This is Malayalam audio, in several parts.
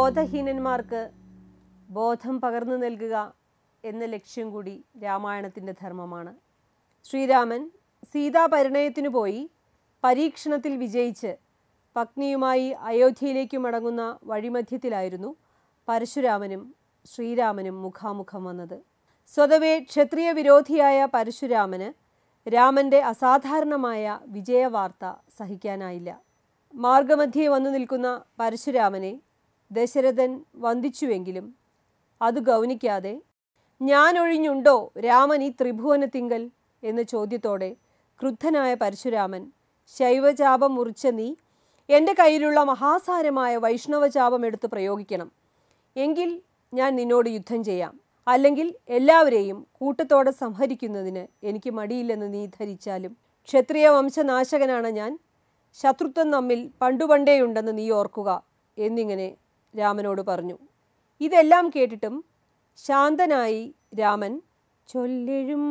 ബോധഹീനന്മാർക്ക് ബോധം പകർന്നു നൽകുക എന്ന ലക്ഷ്യം കൂടി രാമായണത്തിൻ്റെ ധർമ്മമാണ് ശ്രീരാമൻ സീതാപരിണയത്തിനു പോയി പരീക്ഷണത്തിൽ വിജയിച്ച് പത്നിയുമായി അയോധ്യയിലേക്ക് മടങ്ങുന്ന വഴിമധ്യത്തിലായിരുന്നു പരശുരാമനും ശ്രീരാമനും മുഖാമുഖം വന്നത് സ്വതവേ ക്ഷത്രിയ വിരോധിയായ പരശുരാമന് രാമൻ്റെ അസാധാരണമായ വിജയവാർത്ത സഹിക്കാനായില്ല മാർഗമധ്യേ വന്നു നിൽക്കുന്ന പരശുരാമനെ ദശരഥൻ വന്ദിച്ചുവെങ്കിലും അത് ഗൗനിക്കാതെ ഞാൻ ഒഴിഞ്ഞുണ്ടോ രാമൻ ഈ ത്രിഭുവനത്തിങ്കൽ എന്ന ചോദ്യത്തോടെ ക്രുദ്ധനായ പരശുരാമൻ ശൈവചാപം മുറിച്ച നീ എൻ്റെ കയ്യിലുള്ള മഹാസാരമായ വൈഷ്ണവചാപം എടുത്ത് പ്രയോഗിക്കണം എങ്കിൽ ഞാൻ നിന്നോട് യുദ്ധം ചെയ്യാം അല്ലെങ്കിൽ എല്ലാവരെയും കൂട്ടത്തോടെ സംഹരിക്കുന്നതിന് എനിക്ക് മടിയില്ലെന്ന് നീ ധരിച്ചാലും ക്ഷത്രിയ വംശനാശകനാണ് ഞാൻ ശത്രുത്വം നമ്മിൽ പണ്ടുപണ്ടേയുണ്ടെന്ന് നീ ഓർക്കുക എന്നിങ്ങനെ രാമനോട് പറഞ്ഞു ഇതെല്ലാം കേട്ടിട്ടും ശാന്തനായി രാമൻ ചൊല്ലെഴും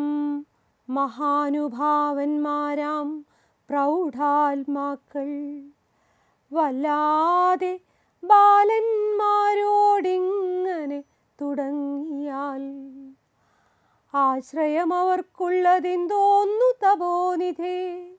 മഹാനുഭാവന്മാരാം പ്രൗഢാത്മാക്കൾ വല്ലാതെ ബാലന്മാരോടിങ്ങനെ തുടങ്ങിയാൽ ആശ്രയം അവർക്കുള്ളതെന്തോന്നു തപോനിധേ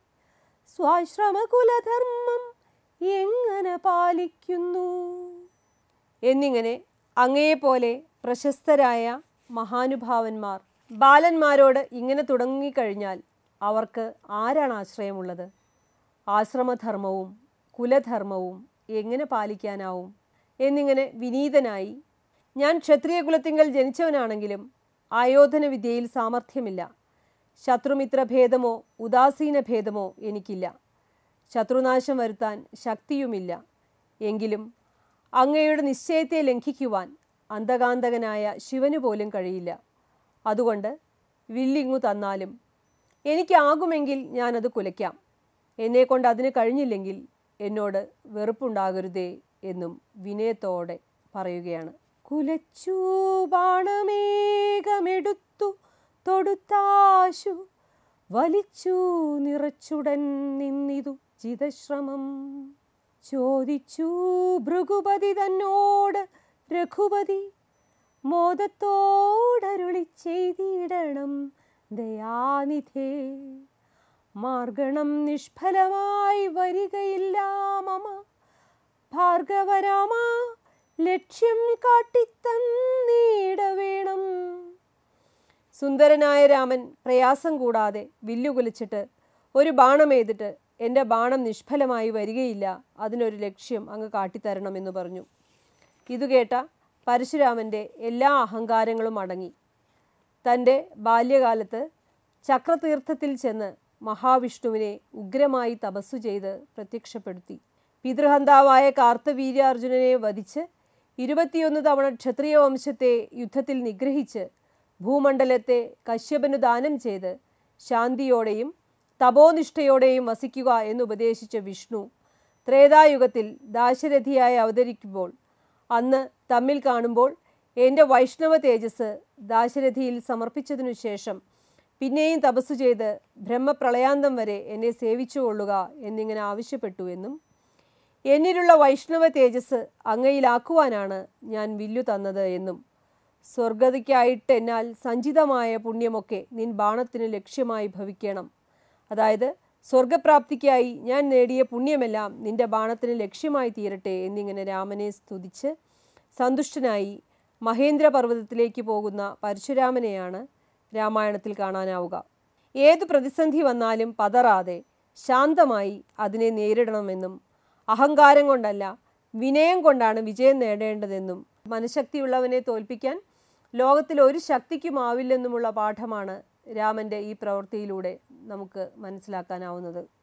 സ്വാശ്രമകുലധർമ്മം എങ്ങനെ പാലിക്കുന്നു എന്നിങ്ങനെ അങ്ങയെപ്പോലെ പ്രശസ്തരായ മഹാനുഭാവന്മാർ ബാലന്മാരോട് ഇങ്ങനെ തുടങ്ങിക്കഴിഞ്ഞാൽ അവർക്ക് ആരാണ് ആശ്രയമുള്ളത് ആശ്രമധർമ്മവും കുലധർമ്മവും എങ്ങനെ പാലിക്കാനാവും എന്നിങ്ങനെ വിനീതനായി ഞാൻ ക്ഷത്രിയ കുലത്തിങ്കൽ ജനിച്ചവനാണെങ്കിലും ആയോധന വിദ്യയിൽ സാമർഥ്യമില്ല ശത്രുമിത്ര ഭേദമോ ഉദാസീന ഭേദമോ എനിക്കില്ല ശത്രുനാശം വരുത്താൻ ശക്തിയുമില്ല എങ്കിലും അങ്ങയുടെ നിശ്ചയത്തെ ലംഘിക്കുവാൻ അന്തകാന്തകനായ ശിവന് പോലും കഴിയില്ല അതുകൊണ്ട് വില്ലിങ്ങു തന്നാലും എനിക്കാകുമെങ്കിൽ ഞാനത് കുലയ്ക്കാം എന്നെക്കൊണ്ട് അതിന് കഴിഞ്ഞില്ലെങ്കിൽ എന്നോട് വെറുപ്പുണ്ടാകരുതേ എന്നും വിനയത്തോടെ പറയുകയാണ് കുലച്ചു ബാണമേകമെടുത്തു തൊടുത്താശു വലിച്ചു നിറച്ചുടൻ നിന്നിതു ചിതശ്രമം ചോദിച്ചു ഭൃഗുപതി തന്നോട് രഘുപതി മോദത്തോടരുളി ചെയ്തിടണം ദയാനിധേ മാർഗണം നിഷ്ഫലമായി വരികയില്ല മമ ഭാർഗവരാമ ലക്ഷ്യം കാട്ടിത്തന്നീട വേണം സുന്ദരനായ രാമൻ പ്രയാസം കൂടാതെ വില്ലുകുലിച്ചിട്ട് ഒരു ബാണമെയ്തിട്ട് എൻ്റെ ബാണം നിഷ്ഫലമായി വരികയില്ല അതിനൊരു ലക്ഷ്യം അങ്ങ് കാട്ടിത്തരണമെന്ന് പറഞ്ഞു ഇതു കേട്ട പരശുരാമൻ്റെ എല്ലാ അഹങ്കാരങ്ങളും അടങ്ങി തൻ്റെ ബാല്യകാലത്ത് ചക്രതീർത്ഥത്തിൽ ചെന്ന് മഹാവിഷ്ണുവിനെ ഉഗ്രമായി തപസ്സു ചെയ്ത് പ്രത്യക്ഷപ്പെടുത്തി പിതൃഹന്താവായ കാർത്തവീര്യാർജുനനെ വധിച്ച് ഇരുപത്തിയൊന്ന് തവണ ക്ഷത്രിയ വംശത്തെ യുദ്ധത്തിൽ നിഗ്രഹിച്ച് ഭൂമണ്ഡലത്തെ കശ്യപനു ദാനം ചെയ്ത് ശാന്തിയോടെയും തപോനിഷ്ഠയോടെയും വസിക്കുക എന്നുപദേശിച്ച വിഷ്ണു ത്രേതായുഗത്തിൽ ദാശരഥിയായി അവതരിക്കുമ്പോൾ അന്ന് തമ്മിൽ കാണുമ്പോൾ എൻ്റെ വൈഷ്ണവ തേജസ് ദാശരഥിയിൽ സമർപ്പിച്ചതിനു ശേഷം പിന്നെയും തപസ്സു ചെയ്ത് ബ്രഹ്മപ്രളയാന്തം വരെ എന്നെ സേവിച്ചുകൊള്ളുക എന്നിങ്ങനെ ആവശ്യപ്പെട്ടു എന്നും എന്നിലുള്ള വൈഷ്ണവ തേജസ് അങ്ങയിലാക്കുവാനാണ് ഞാൻ വില്ലു തന്നത് എന്നും സ്വർഗതിക്കായിട്ട് എന്നാൽ സഞ്ചിതമായ പുണ്യമൊക്കെ നിൻ ബാണത്തിന് ലക്ഷ്യമായി ഭവിക്കണം അതായത് സ്വർഗപ്രാപ്തിക്കായി ഞാൻ നേടിയ പുണ്യമെല്ലാം നിന്റെ ബാണത്തിന് ലക്ഷ്യമായി തീരട്ടെ എന്നിങ്ങനെ രാമനെ സ്തുതിച്ച് സന്തുഷ്ടനായി മഹേന്ദ്ര പർവ്വതത്തിലേക്ക് പോകുന്ന പരശുരാമനെയാണ് രാമായണത്തിൽ കാണാനാവുക ഏത് പ്രതിസന്ധി വന്നാലും പതറാതെ ശാന്തമായി അതിനെ നേരിടണമെന്നും അഹങ്കാരം കൊണ്ടല്ല വിനയം കൊണ്ടാണ് വിജയം നേടേണ്ടതെന്നും മനഃശക്തിയുള്ളവനെ തോൽപ്പിക്കാൻ ലോകത്തിൽ ഒരു ശക്തിക്കുമാവില്ലെന്നുമുള്ള പാഠമാണ് രാമൻ്റെ ഈ പ്രവൃത്തിയിലൂടെ നമുക്ക് മനസ്സിലാക്കാനാവുന്നത്